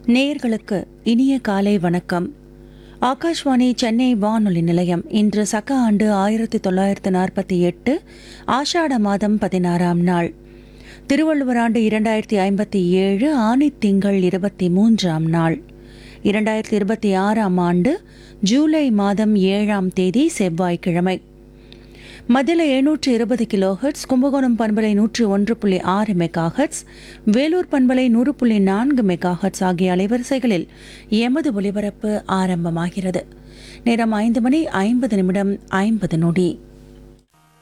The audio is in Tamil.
நேயர்களுக்கு இனிய காலை வணக்கம் ஆகாஷ்வாணி சென்னை வானொலி நிலையம் இன்று சக ஆண்டு ஆயிரத்தி தொள்ளாயிரத்து நாற்பத்தி எட்டு ஆஷாட மாதம் பதினாறாம் நாள் திருவள்ளுவர் ஆண்டு இரண்டாயிரத்தி ஐம்பத்தி ஏழு ஆனி திங்கள் இருபத்தி மூன்றாம் நாள் இரண்டாயிரத்தி இருபத்தி ஆறாம் ஆண்டு ஜூலை மாதம் ஏழாம் தேதி செவ்வாய்க்கிழமை மதில எழுநூற்று இருபது கிலோ ஹெர்ட்ஸ் கும்பகோணம் பண்பலை நூற்று ஒன்று புள்ளி ஆறு மெகா ஹெர்ட்ஸ் வேலூர் பண்பலை நூறு புள்ளி நான்கு மெகா ஹெர்ட்ஸ் ஆகிய அலைவரிசைகளில் எமது ஒலிபரப்பு ஆரம்பமாகிறது நேரம் ஐந்து மணி ஐம்பது நிமிடம் ஐம்பது நொடி